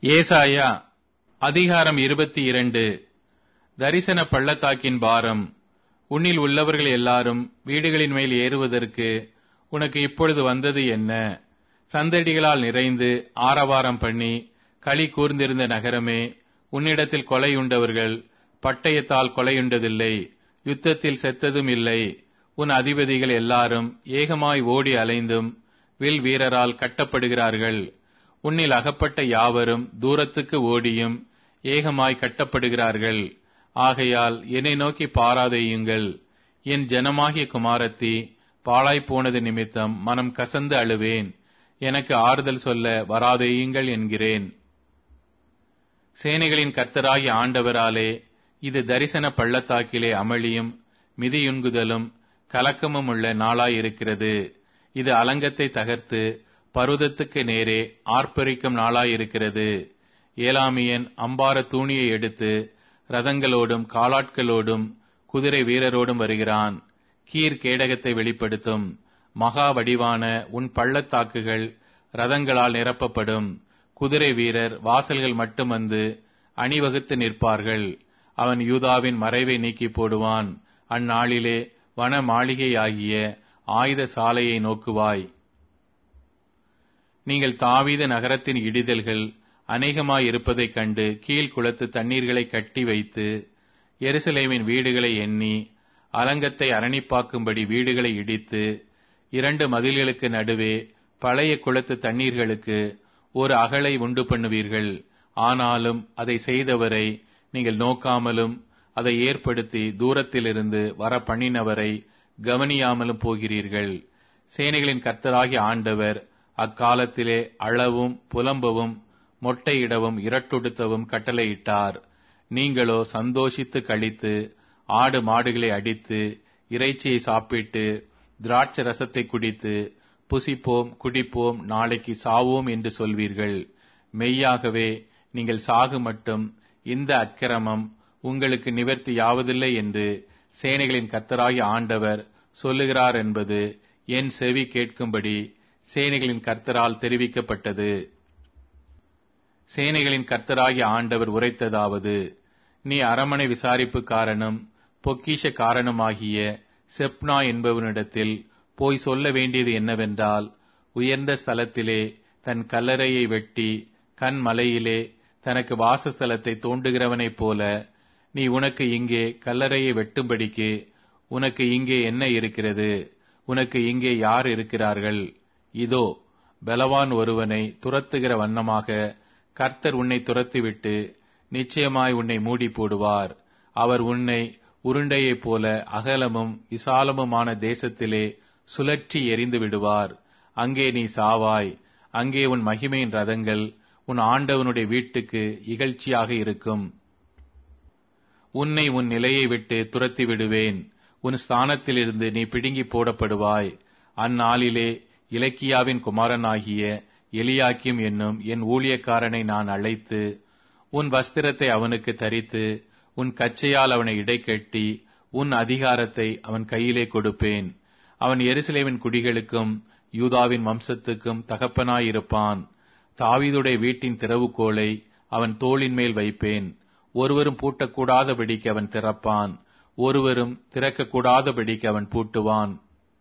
ஏசாயா அதிகாரம் இருபத்தி இரண்டு தரிசன பள்ளத்தாக்கின் பாரம் உன்னில் உள்ளவர்கள் எல்லாரும் வீடுகளின் மேல் ஏறுவதற்கு உனக்கு இப்பொழுது வந்தது என்ன சந்தடிகளால் நிறைந்து ஆரவாரம் பண்ணி களி கூர்ந்திருந்த நகரமே உன்னிடத்தில் கொலையுண்டவர்கள் பட்டயத்தால் கொலையுண்டதில்லை யுத்தத்தில் செத்ததும் இல்லை உன் அதிபதிகள் எல்லாரும் ஏகமாய் ஓடி அலைந்தும் வில் வீரரால் கட்டப்படுகிறார்கள் உன்னில் அகப்பட்ட யாவரும் தூரத்துக்கு ஓடியும் ஏகமாய் கட்டப்படுகிறார்கள் ஆகையால் என்னை நோக்கி பாராதையுங்கள் என் ஜனமாகிய குமாரத்தி பாழாய்ப் போனது நிமித்தம் மனம் கசந்து அழுவேன் எனக்கு ஆறுதல் சொல்ல வராதேயுங்கள் என்கிறேன் சேனைகளின் கர்த்தராகிய ஆண்டவராலே இது தரிசன பள்ளத்தாக்கிலே அமளியும் மிதியுண்குதலும் கலக்கமும் உள்ள நாளாயிருக்கிறது இது அலங்கத்தை தகர்த்து பருவதத்துக்கு நேரே ஆர்ப்பரிக்கும் நாளாயிருக்கிறது ஏலாமியன் அம்பார தூணியை எடுத்து ரதங்களோடும் காலாட்களோடும் குதிரை வீரரோடும் வருகிறான் கீர் கேடகத்தை வெளிப்படுத்தும் மகா வடிவான உன் பள்ளத்தாக்குகள் ரதங்களால் நிரப்பப்படும் குதிரை வீரர் வாசல்கள் மட்டும் வந்து அணிவகுத்து நிற்பார்கள் அவன் யூதாவின் மறைவை நீக்கி போடுவான் அந்நாளிலே வன மாளிகையாகிய ஆயுத சாலையை நோக்குவாய் நீங்கள் தாவீத நகரத்தின் இடிதல்கள் அநேகமாயிருப்பதைக் கண்டு கீழ்குளத்து தண்ணீர்களை கட்டி வைத்து எருசலேமின் வீடுகளை எண்ணி அலங்கத்தை அரணிப்பாக்கும்படி வீடுகளை இடித்து இரண்டு மதில்களுக்கு நடுவே பழைய குளத்து தண்ணீர்களுக்கு ஒரு அகலை உண்டு பண்ணுவீர்கள் ஆனாலும் அதை செய்தவரை நீங்கள் நோக்காமலும் அதை ஏற்படுத்தி தூரத்திலிருந்து வர பண்ணினவரை கவனியாமலும் போகிறீர்கள் சேனைகளின் கர்த்தராகிய ஆண்டவர் அக்காலத்திலே அளவும் புலம்பவும் மொட்டையிடவும் இரட்டொடுத்தவும் கட்டளையிட்டார் நீங்களோ சந்தோஷித்து கழித்து ஆடு மாடுகளை அடித்து இறைச்சியை சாப்பிட்டு திராட்சை ரசத்தை குடித்து புசிப்போம் குடிப்போம் நாளைக்கு சாவோம் என்று சொல்வீர்கள் மெய்யாகவே நீங்கள் சாகு மட்டும் இந்த அக்கிரமம் உங்களுக்கு நிவர்த்தி யாவதில்லை என்று சேனைகளின் கர்த்தராகிய ஆண்டவர் சொல்லுகிறார் என்பது என் செவி கேட்கும்படி சேனைகளின் கர்த்தரால் தெரிவிக்கப்பட்டது சேனைகளின் கர்த்தராகிய ஆண்டவர் உரைத்ததாவது நீ அரமனை விசாரிப்புக்காரனும் பொக்கிஷ காரணமாகிய செப்னா என்பவனிடத்தில் போய் சொல்ல வேண்டியது என்னவென்றால் உயர்ந்த ஸ்தலத்திலே தன் கல்லறையை வெட்டி கண் மலையிலே தனக்கு வாசஸ்தலத்தை தோண்டுகிறவனைப் போல நீ உனக்கு இங்கே கல்லறையை வெட்டும்படிக்கு உனக்கு இங்கே என்ன இருக்கிறது உனக்கு இங்கே யார் இருக்கிறார்கள் இதோ பலவான் ஒருவனை துரத்துகிற வண்ணமாக கர்த்தர் உன்னை துரத்திவிட்டு நிச்சயமாய் உன்னை மூடி போடுவார் அவர் உன்னை உருண்டையைப் போல அகலமும் விசாலமுமான தேசத்திலே சுழற்றி எரிந்து விடுவார் அங்கே நீ சாவாய் அங்கே உன் மகிமையின் ரதங்கள் உன் ஆண்டவனுடைய வீட்டுக்கு இகழ்ச்சியாக இருக்கும் உன்னை உன் நிலையை விட்டு துரத்தி விடுவேன் உன் ஸ்தானத்திலிருந்து நீ பிடுங்கி போடப்படுவாய் அந்நாளிலே இலக்கியாவின் குமாரனாகிய எலியாக்கிம் என்னும் என் ஊழியக்காரனை நான் அழைத்து உன் வஸ்திரத்தை அவனுக்கு தரித்து உன் கச்சையால் அவனை இடைக்கட்டி உன் அதிகாரத்தை அவன் கையிலே கொடுப்பேன் அவன் எருசலேமின் குடிகளுக்கும் யூதாவின் வம்சத்துக்கும் தகப்பனாயிருப்பான் தாவீதுடைய வீட்டின் திறவுகோலை அவன் தோளின் மேல் வைப்பேன் ஒருவரும் பூட்டக்கூடாதபடிக்கு அவன் திறப்பான் ஒருவரும் திறக்கக்கூடாதபடிக்கு அவன் பூட்டுவான்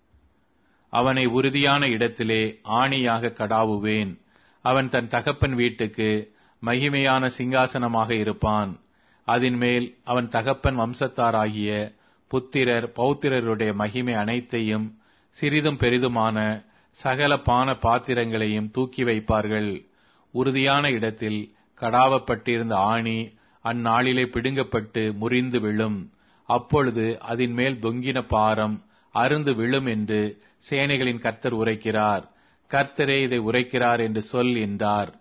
அவனை உறுதியான இடத்திலே ஆணியாக கடாவுவேன் அவன் தன் தகப்பன் வீட்டுக்கு மகிமையான சிங்காசனமாக இருப்பான் அதன் மேல் அவன் தகப்பன் வம்சத்தாராகிய புத்திரர் பௌத்திரருடைய மகிமை அனைத்தையும் சிறிதும் பெரிதுமான சகல பான பாத்திரங்களையும் தூக்கி வைப்பார்கள் உறுதியான இடத்தில் கடாவப்பட்டிருந்த ஆணி அந்நாளிலே பிடுங்கப்பட்டு முறிந்து விழும் அப்பொழுது அதன் மேல் தொங்கின பாரம் அருந்து விழும் என்று சேனைகளின் கர்த்தர் உரைக்கிறார் கர்த்தரே இதை உரைக்கிறார் என்று சொல் என்றார்